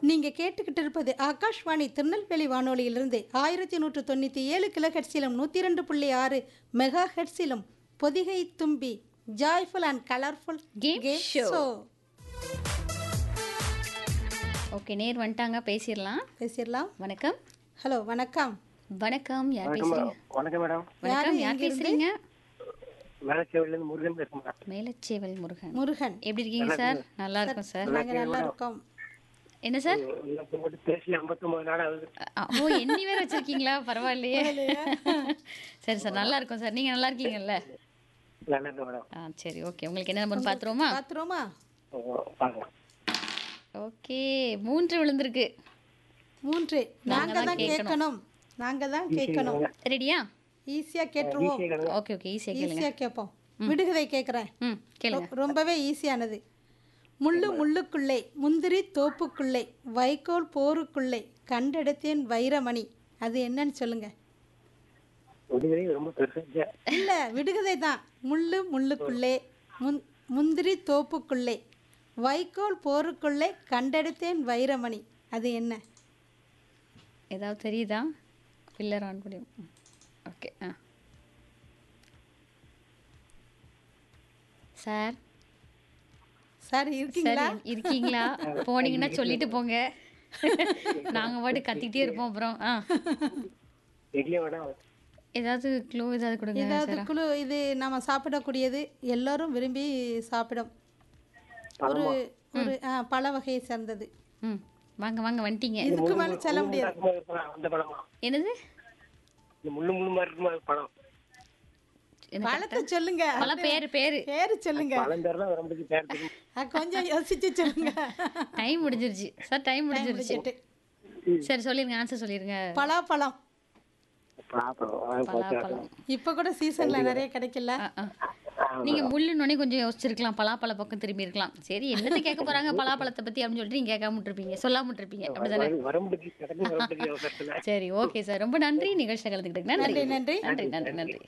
நீங்க கேட்டுக்கிட்டு இருப்பது ஆகாஷ்வாணி திருநெல்வேலி வானொலியிலிருந்து ஆயிரத்தி நூற்று தொண்ணூற்றி ஏழு கிலோ ஹெட்ஸிலும் நூற்றி ரெண்டு புள்ளி ஆறு மெகா ஹெட்ஸிலும் Podhigai Thumbi joyful and colourful Game show. Okay நேர் வந்துட்டாங்க பேசிடலாம் பேசிடலாம் வணக்கம் ஹலோ வணக்கம் வணக்கம் யார் வணக்கம் பேசுறீங்க மேடம். வணக்கம் மேடம் வணக்கம் யார் எங்கிருந்து? பேசுறீங்க மேலச்சேவிலேருந்து முருகன் பேசுறேன் மேடம் மேலச்சேவல் முருகன் முருகன் எப்படி இருக்கீங்க சார் நல்லா இருக்கும் சார் நாங்க நல்லா இருக்கோம் என்ன சார் இப்போ மட்டும் பேசி ஐம்பத்தொம்பது நாள் ஆகுது அ, ஓ எண்ணி வேற வச்சிருக்கீங்களா பரவாயில்லையே சரி சார் நல்லா இருக்கும் சார் நீங்க நல்லா இருக்கீங்கல்ல நல்லா இருக்கு மேடம் ஆ சரி ஓகே உங்களுக்கு என்ன நம்பர் பாத்துருவோமா பாத்துருவோமா ஓ, பார்க்கலாம் ஓகே மூன்று விழுந்திருக்கு மூன்று நாங்க தான் தான் கேட்கணும் நாங்க தான் கேட்கணும் ரெடியா ஈஸியா கேட்டுருவோம் ஓகே ஓகே ஈஸியாக கேளுங்க ஈஸியா கேட்போம் விடுகதை கேட்குறேன் ம் கேளுங்க ரொம்பவே ஈஸியானது முள்ளு முள்ளுக்குள்ளே முந்திரி தோப்புக்குள்ளே வைக்கோல் போருக்குள்ளே கண்டெடுத்தேன் வைரமணி அது என்னன்னு சொல்லுங்க விடுதலை ரொம்ப பெருசா இல்ல விடுகதை தான் முள்ளு முள்ளுக்குள்ளே முந் முந்திரி தோப்புக்குள்ளே வைக்கோல் போருக்குள்ளே கண்டெடுத்தேன் வைரமணி அது என்ன ஏதாவது தெரியுதா பில்லர் ஆன் பண்ணி ஓகே ஆ சார் சார் இருக்கீங்களா சார் இருக்கீங்களா போனீங்கன்னா சொல்லிட்டு போங்க நாங்க பாட்டு கத்திக்கிட்டே இருப்போம் அப்புறம் ஆ இல்லையா மேடம் ஏதாவது க்ளூ ஏதாவது கொடுங்க ஏதாவது குழு இது நம்ம சாப்பிடக்கூடியது எல்லாரும் விரும்பி சாப்பிடும் ஒரு ஒரு ஆ, பழ வகையை சேர்ந்தது ம் வாங்க வாங்க வந்துட்டீங்க இதுக்கு மேல சொல்ல முடியாது இருக்குமா இருக்குமா? அந்த பழமா என்னது இந்த முள்ளு முள்ளு மாதிரி இருக்குமா அது பழம் என்ன பழத்தை சொல்லுங்க பல பேர் பேரு பேரு சொல்லுங்க பழம் பேர்லாம் வர முடியும் பேர் தெரியும் ஆ, கொஞ்சம் யோசிச்சு சொல்லுங்க டைம் முடிஞ்சிருச்சு சார் டைம் முடிஞ்சிருச்சு முடிச்சிட்டு. சரி சொல்லிருங்க ஆன்சர் சொல்லிருங்க பலாப்பழம் பலாப்பழம் ஆ, போச்சு. பலாப்பழம் இப்ப கூட சீசன்ல நிறைய கிடைக்கல ஆ, ஆ. நீங்க முள்ளுனோடனே கொஞ்சம் யோசிச்சிருக்கலாம் பலாப்பழ பக்கம் திரும்பி இருக்கலாம் சரி என்னத்தை கேட்க போறாங்க பலாப்பழத்தை பத்தி அப்படின்னு சொல்லிட்டு நீங்க கேட்காம விட்டுருப்பீங்க சொல்லாம விட்டுருப்பீங்க அப்படிதானே வர- வர முடியும் கிடக்கு வர முடியும் அவசரத்துல சரி ஓகே சார் ரொம்ப நன்றி நிகழ்ச்சி கலந்துக்கிட்டு நன்றி நன்றி நன்றி நன்றி நன்றி நன்றி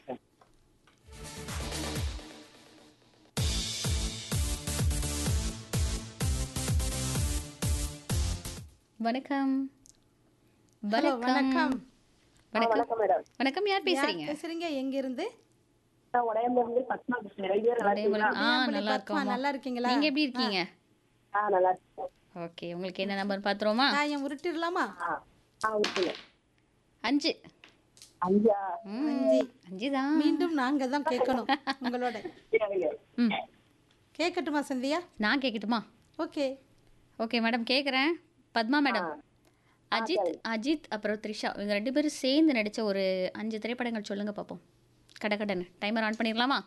வணக்கம் ஹலோ வணக்கம் வணக்கம் வணக்கம் மேடம் வணக்கம் யார் பேசுறீங்க பேசுறீங்க எங்க இருந்து நான் உடையம்பூர்ல பத்மா பேசுறேன் ரெண்டு பேரும் நல்லா இருக்கீங்களா? ஆ நல்லா பத்மா, இருக்கோம் நல்லா இருக்கீங்களா நீங்க எப்படி இருக்கீங்க ஆ நல்லா இருக்கேன் ஓகே உங்களுக்கு என்ன நம்பர் பாத்துருவோமா நான் என் உருட்டிடலாமா ஆ ஆ ஓகே அஞ்சு அஞ்சா ம், அஞ்சு அஞ்சு தான் மீண்டும் நாங்க தான் கேட்கணும் உங்களோட சரிங்க ம் கேட்கட்டுமா சந்தியா நான் கேட்கட்டுமா ஓகே ஓகே மேடம் கேட்குறேன் பத்மா மேடம் அஜித் அஜித் அப்புறம் த்ரிஷா இவங்க ரெண்டு பேரும் சேர்ந்து நடித்த ஒரு அஞ்சு திரைப்படங்கள் சொல்லுங்க பார்ப்போம் கடகடன்னு டைமர் ஆன் பண்ணிடலாமா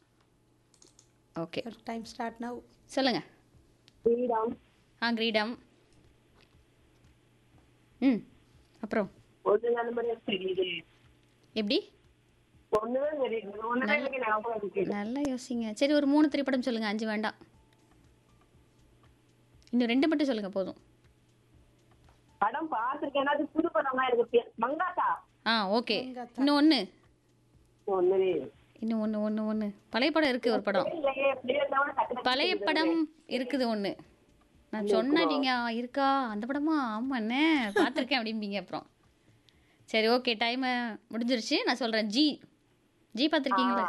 ஓகே டைம் ஸ்டார்ட் நவ் சொல்லுங்க ஸ்ரீராம் ஆ கிரீடம் ம் அப்புறம் ஒன்று நண்பரே தெரியுது எப்படி ஒண்ணுதான் தெரியுது ஒண்ணுதான் எனக்கு ஞாபகம் இருக்கு நல்லா யோசிங்க சரி ஒரு மூணு திரைப்படம் சொல்லுங்க அஞ்சு வேண்டாம் இன்னும் ரெண்டு மட்டும் சொல்லுங்க போதும் படம் பார்த்திருக்கேன் அது புது படமா இருக்கு மங்காத்தா ஆ ஓகே இன்னும் ஒன்று ஒண்ணு இன்னும் ஒன்று ஒன்று ஒன்று பழைய படம் இருக்குது ஒரு படம் இல்லையே எப்படியே இருந்தாலும் டக்கு பழைய படம் இருக்குது ஒன்று நான் சொன்னேன் நீங்க "ஆ, இருக்கா அந்த படமா ஆமாண்ணே பார்த்துருக்கேன் அப்படிம்பீங்க அப்புறம் சரி ஓகே டைம் முடிஞ்சிருச்சு நான் சொல்கிறேன் ஜி ஜி பார்த்துருக்கீங்களா